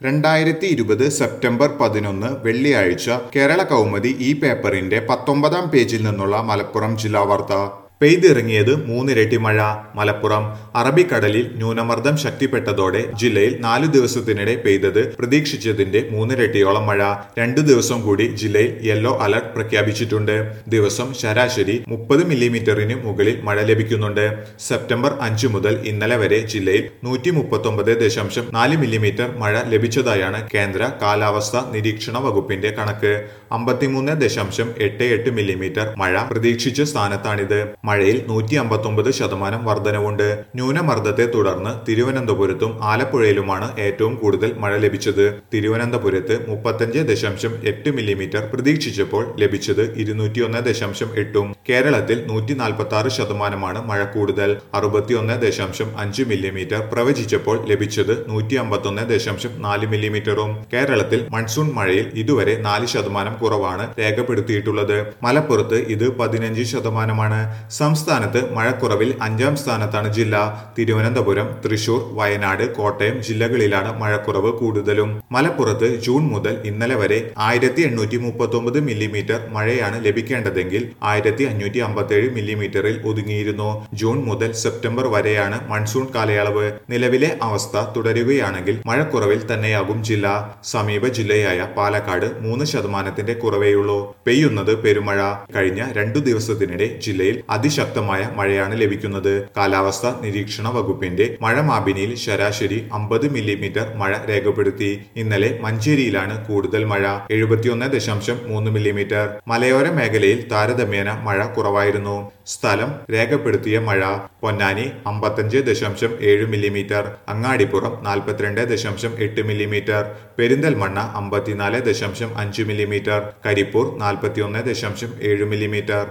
രണ്ടായിരത്തി ഇരുപത് സെപ്റ്റംബർ പതിനൊന്ന് വെള്ളിയാഴ്ച കേരള കൗമുദി ഈ പേപ്പറിന്റെ പത്തൊമ്പതാം പേജിൽ നിന്നുള്ള മലപ്പുറം ജില്ലാ വാർത്ത പെയ്തിറങ്ങിയത് മൂന്നിരട്ടി മഴ മലപ്പുറം അറബിക്കടലിൽ ന്യൂനമർദ്ദം ശക്തിപ്പെട്ടതോടെ ജില്ലയിൽ നാലു ദിവസത്തിനിടെ പെയ്തത് പ്രതീക്ഷിച്ചതിന്റെ മൂന്നിരട്ടിയോളം മഴ രണ്ടു ദിവസം കൂടി ജില്ലയിൽ യെല്ലോ അലർട്ട് പ്രഖ്യാപിച്ചിട്ടുണ്ട് ദിവസം ശരാശരി മുപ്പത് മില്ലിമീറ്ററിന് മുകളിൽ മഴ ലഭിക്കുന്നുണ്ട് സെപ്റ്റംബർ അഞ്ച് മുതൽ ഇന്നലെ വരെ ജില്ലയിൽ നൂറ്റി മുപ്പത്തൊമ്പത് ദശാംശം നാല് മില്ലിമീറ്റർ മഴ ലഭിച്ചതായാണ് കേന്ദ്ര കാലാവസ്ഥാ നിരീക്ഷണ വകുപ്പിന്റെ കണക്ക് അമ്പത്തിമൂന്ന് ദശാംശം എട്ട് എട്ട് മില്ലിമീറ്റർ മഴ പ്രതീക്ഷിച്ച സ്ഥാനത്താണിത് മഴയിൽ നൂറ്റി അമ്പത്തൊമ്പത് ശതമാനം വർധനവുണ്ട് ന്യൂനമർദ്ദത്തെ തുടർന്ന് തിരുവനന്തപുരത്തും ആലപ്പുഴയിലുമാണ് ഏറ്റവും കൂടുതൽ മഴ ലഭിച്ചത് തിരുവനന്തപുരത്ത് മുപ്പത്തഞ്ച് ദശാംശം എട്ട് മില്ലിമീറ്റർ പ്രതീക്ഷിച്ചപ്പോൾ ലഭിച്ചത് ഇരുന്നൂറ്റിയൊന്ന് ദശാംശം എട്ടും കേരളത്തിൽ നൂറ്റി നാൽപ്പത്തി ആറ് ശതമാനമാണ് മഴ കൂടുതൽ അറുപത്തിയൊന്ന് ദശാംശം അഞ്ച് മില്ലിമീറ്റർ പ്രവചിച്ചപ്പോൾ ലഭിച്ചത് നൂറ്റി അമ്പത്തൊന്ന് ദശാംശം നാല് മില്ലിമീറ്ററും കേരളത്തിൽ മൺസൂൺ മഴയിൽ ഇതുവരെ നാല് ശതമാനം കുറവാണ് രേഖപ്പെടുത്തിയിട്ടുള്ളത് മലപ്പുറത്ത് ഇത് പതിനഞ്ച് ശതമാനമാണ് സംസ്ഥാനത്ത് മഴക്കുറവിൽ അഞ്ചാം സ്ഥാനത്താണ് ജില്ല തിരുവനന്തപുരം തൃശൂർ വയനാട് കോട്ടയം ജില്ലകളിലാണ് മഴക്കുറവ് കൂടുതലും മലപ്പുറത്ത് ജൂൺ മുതൽ ഇന്നലെ വരെ ആയിരത്തി എണ്ണൂറ്റി മുപ്പത്തി ഒമ്പത് മില്ലിമീറ്റർ മഴയാണ് ലഭിക്കേണ്ടതെങ്കിൽ ആയിരത്തി അഞ്ഞൂറ്റി അമ്പത്തേഴ് മില്ലിമീറ്ററിൽ ഒതുങ്ങിയിരുന്നു ജൂൺ മുതൽ സെപ്റ്റംബർ വരെയാണ് മൺസൂൺ കാലയളവ് നിലവിലെ അവസ്ഥ തുടരുകയാണെങ്കിൽ മഴക്കുറവിൽ തന്നെയാകും ജില്ല സമീപ ജില്ലയായ പാലക്കാട് മൂന്ന് ശതമാനത്തിന്റെ കുറവേയുള്ളൂ പെയ്യുന്നത് പെരുമഴ കഴിഞ്ഞ രണ്ടു ദിവസത്തിനിടെ ജില്ലയിൽ അതിശക്തമായ മഴയാണ് ലഭിക്കുന്നത് കാലാവസ്ഥാ നിരീക്ഷണ വകുപ്പിന്റെ മഴ മാപിനിയിൽ ശരാശരി അമ്പത് മില്ലിമീറ്റർ മഴ രേഖപ്പെടുത്തി ഇന്നലെ മഞ്ചേരിയിലാണ് കൂടുതൽ മഴ എഴുപത്തിയൊന്ന് ദശാംശം മൂന്ന് മില്ലിമീറ്റർ മലയോര മേഖലയിൽ താരതമ്യേന മഴ കുറവായിരുന്നു സ്ഥലം രേഖപ്പെടുത്തിയ മഴ പൊന്നാനി അമ്പത്തഞ്ച് ദശാംശം ഏഴ് മില്ലിമീറ്റർ അങ്ങാടിപ്പുറം നാൽപ്പത്തിരണ്ട് ദശാംശം എട്ട് മില്ലിമീറ്റർ പെരിന്തൽമണ്ണ അമ്പത്തിനാല് ദശാംശം അഞ്ച് മില്ലിമീറ്റർ കരിപ്പൂർ നാൽപ്പത്തിയൊന്ന് ദശാംശം ഏഴ് മില്ലിമീറ്റർ